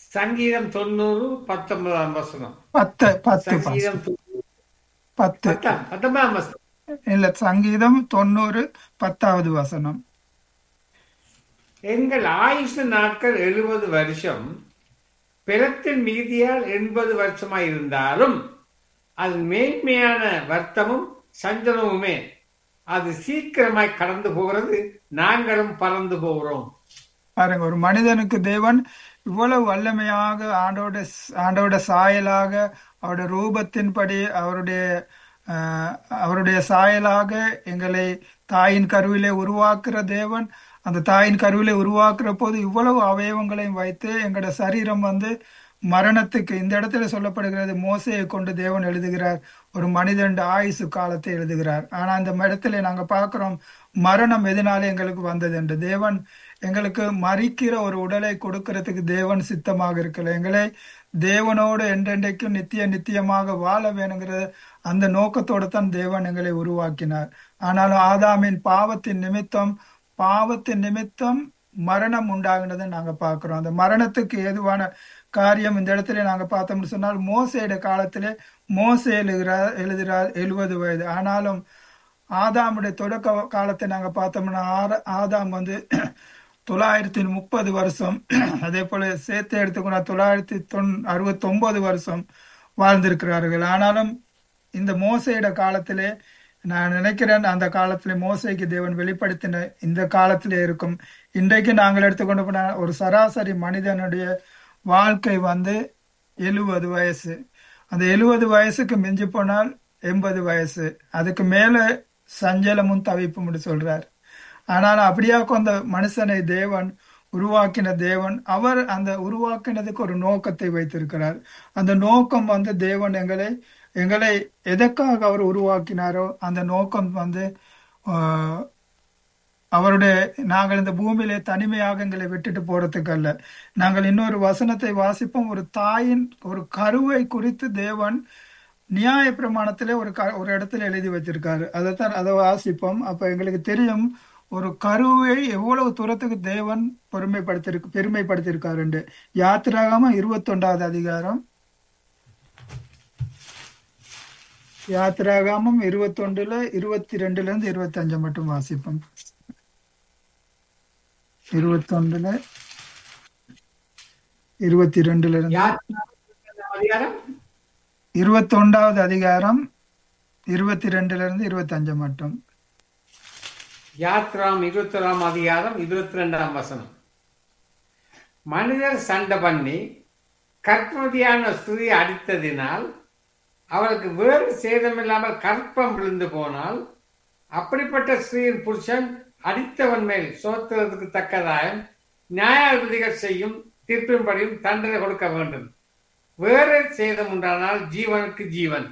சங்கீதம் தொண்ணூறு பத்தொன்பதாம் வசனம் பத்து பத்து சங்கீதம் பாஸ்டர் தொண்ணூறு. பத்து பத்தாம் பத்தொன்பதாம் வசனம் இல்ல சங்கீதம் தொண்ணூறு பத்தாவது வசனம் எங்கள் ஆயுசு நாட்கள் எழுபது வருஷம் பிறத்தின் மீதியால் எண்பது வருஷமாய் இருந்தாலும் அது மேன்மையான வர்த்தமும் சஞ்சலமுமே அது சீக்கிரமாய் கடந்து போகிறது நாங்களும் பறந்து போகிறோம் பாருங்க ஒரு மனிதனுக்கு தேவன் இவ்வளவு வல்லமையாக ஆண்டோட ஆண்டோட சாயலாக அவருடைய ரூபத்தின்படி அவருடைய ஆஹ், அவருடைய சாயலாக எங்களை தாயின் கருவிலே உருவாக்குற தேவன் அந்த தாயின் கருவிலே உருவாக்குற போது இவ்வளவு அவயவங்களையும் வைத்து எங்களோட சரீரம் வந்து மரணத்துக்கு இந்த இடத்துல சொல்லப்படுகிறது மோசையை கொண்டு தேவன் எழுதுகிறார் ஒரு மனிதன் ஆயுசு காலத்தை எழுதுகிறார் ஆனா அந்த இடத்துல நாங்க பார்க்கிறோம் மரணம் எதனால எங்களுக்கு வந்தது என்று தேவன் எங்களுக்கு மறிக்கிற ஒரு உடலை கொடுக்கறதுக்கு தேவன் சித்தமாக இருக்கல எங்களை தேவனோடு என்றென்றைக்கும் நித்திய நித்தியமாக வாழ வேணுங்கிற அந்த நோக்கத்தோடு தான் தேவன் எங்களை உருவாக்கினார் ஆனாலும் ஆதாமின் பாவத்தின் நிமித்தம் பாவத்தின் நிமித்தம் மரணம் உண்டாகினதை நாங்க பார்க்கிறோம் அந்த மரணத்துக்கு ஏதுவான காரியம் இந்த இடத்துல நாங்க பார்த்தோம்னு சொன்னால் மோசையோட காலத்திலே மோசே எழுதுகிறார் எழுதுகிறார் எழுபது வயது ஆனாலும் ஆதாமுடைய தொடக்க காலத்தை நாங்க பார்த்தோம்னா ஆர- ஆதாம் வந்து தொள்ளாயிரத்தி முப்பது வருஷம் அதே போல சேர்த்து எடுத்துக்கொண்டா தொள்ளாயிரத்தி தொன் அறுபத்தி ஒன்பது வருஷம் வாழ்ந்திருக்கிறார்கள் ஆனாலும் இந்த மோசையோட காலத்திலே நான் நினைக்கிறேன் அந்த காலத்திலே மோசைக்கு தேவன் வெளிப்படுத்தின இந்த காலத்திலே இருக்கும் இன்றைக்கு நாங்கள் எடுத்துக்கொண்டு போன ஒரு சராசரி மனிதனுடைய வாழ்க்கை வந்து எழுபது வயசு அந்த எழுபது வயசுக்கு மிஞ்சி போனால் எண்பது வயசு அதுக்கு மேல சஞ்சலமும் தவிப்பும் சொல்றார் ஆனால் அப்படியாக்கும் அந்த மனுஷனை தேவன் உருவாக்கின தேவன் அவர் அந்த உருவாக்கினதுக்கு ஒரு நோக்கத்தை வைத்திருக்கிறார் அந்த நோக்கம் வந்து தேவன் எங்களை எங்களை எதற்காக அவர் உருவாக்கினாரோ அந்த நோக்கம் வந்து ஆஹ், அவருடைய நாங்கள் இந்த பூமியிலே தனிமையாக எங்களை விட்டுட்டு போறதுக்கு அல்ல நாங்கள் இன்னொரு வசனத்தை வாசிப்போம் ஒரு தாயின் ஒரு கருவை குறித்து தேவன் நியாய பிரமாணத்திலே ஒரு க ஒரு இடத்துல எழுதி வச்சிருக்காரு அதைத்தான் அதை வாசிப்போம் அப்ப எங்களுக்கு தெரியும் ஒரு கருவை எவ்வளவு தூரத்துக்கு தேவன் பெருமைப்படுத்திருக்கு பெருமைப்படுத்தியிருக்காருண்டு யாத்திராகம இருபத்தொண்டாவது அதிகாரம் யாத்திராகமம் இருபத்தொண்டுல இருபத்தி ரெண்டுல இருந்து இருபத்தி அஞ்சு மட்டும் வாசிப்போம் இருபத்தொண்டுல இருபத்தி ரெண்டுல இருந்து யார் அதிகாரம் இருபத்தொண்டாவது அதிகாரம் இருபத்தி ரெண்டுல இருந்து இருபத்தி அஞ்சு மட்டும் யாத்ராம் இருபத்தொராம் அதிகாரம் இருபத்தி ரெண்டாம் வசனம் மனிதர் சண்டை பண்ணி கற்பதியான ஸ்திரியை அடித்ததினால் அவளுக்கு வேறு சேதமில்லாமல் கற்பம் விழுந்து போனால் அப்படிப்பட்ட ஸ்திரீயின் புருஷன் அடித்தவன் மேல் சோத்துறதுக்கு தக்கதாயம் நியாயாதிபதிகள் செய்யும் தீர்ப்பின்படியும் தண்டனை கொடுக்க வேண்டும் வேறு சேதம் உண்டானால் ஜீவனுக்கு ஜீவன்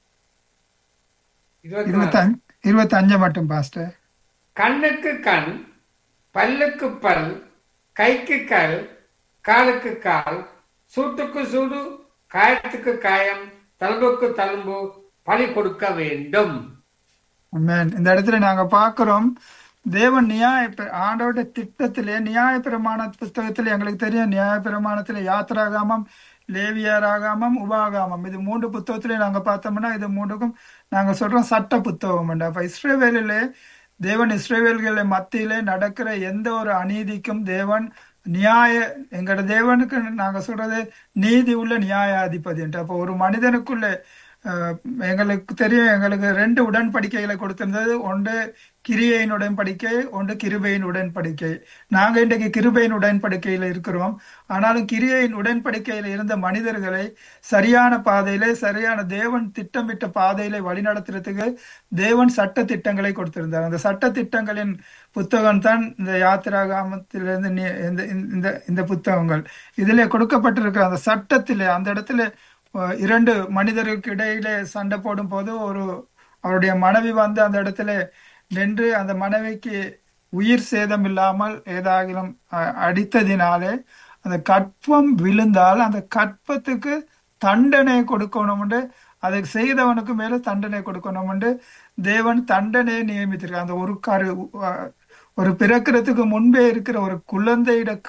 இருபத்தி நாலு. இருபத்தி அஞ்சு இருபத்தி அஞ்சு மட்டும் பாஸ்டர் கண்ணுக்கு கண் பல்லுக்கு பல் கைக்கு கல் காலுக்கு கால் சூட்டுக்கு சூடு காயத்துக்கு காயம் தழும்புக்கு தழும்பு பழி கொடுக்க வேண்டும் ஆமென். இந்த இடத்துல நாங்க பார்க்கிறோம் தேவன் நியாய பிர- ஆண்டோட திட்டத்திலே நியாய பிரமாண புஸ்தகத்தில் எங்களுக்கு தெரியும் நியாய பிரமாணத்திலே யாத்திராகாமம் லேவியராகாமம் உபாகாமம் இது மூன்று புத்தகத்திலே நாங்க பார்த்தோம்னா இது மூன்றுக்கும் நாங்க சொல்றோம் சட்ட புத்தகம் அப்ப இஸ்ரேவேலிலே தேவன் இஸ்ரேவேல்களை மத்தியிலே நடக்கிற எந்த ஒரு அநீதிக்கும் தேவன் நியாய எங்களோட தேவனுக்கு நாங்க சொல்றது நீதி உள்ள நியாயாதிபதி அப்போ ஒரு மனிதனுக்குள்ள அஹ், எங்களுக்கு தெரியும் எங்களுக்கு ரெண்டு உடன்படிக்கைகளை கொடுத்திருந்தது ஒன்று கிரியையின் உடன்படிக்கை ஒன்று கிருபையின் உடன்படிக்கை நாங்க இன்றைக்கு கிருபையின் உடன்படிக்கையில இருக்கிறோம் ஆனாலும் கிரியையின் உடன்படிக்கையில இருந்த மனிதர்களை சரியான பாதையிலே சரியான தேவன் திட்டமிட்ட பாதையில வழிநடத்துறதுக்கு தேவன் சட்ட திட்டங்களை கொடுத்திருந்தார் அந்த சட்ட திட்டங்களின் புத்தகம் தான் இந்த யாத்திராகாமத்திலிருந்து நீ- இந்த இந்த இந்த புத்தகங்கள் இதிலே கொடுக்கப்பட்டிருக்கிற அந்த சட்டத்திலே அந்த இடத்துல அஹ், இரண்டு மனிதருக்கு இடையிலே சண்டை போடும் போது ஒரு அவருடைய மனைவி வந்து அந்த இடத்துல நின்று அந்த மனைவிக்கு உயிர் சேதம் இல்லாமல் ஏதாகிலும் அஹ், அடித்ததினாலே அந்த கற்பம் விழுந்தால் அந்த கற்பத்துக்கு தண்டனை கொடுக்கணும்னு அதை செய்தவனுக்கு மேல தண்டனை கொடுக்கணும்னு தேவன் தண்டனையை நியமித்திருக்கார் அந்த ஒரு கரு அஹ், ஒரு பிறக்கிறதுக்கு முன்பே இருக்கிற ஒரு குழந்தையிட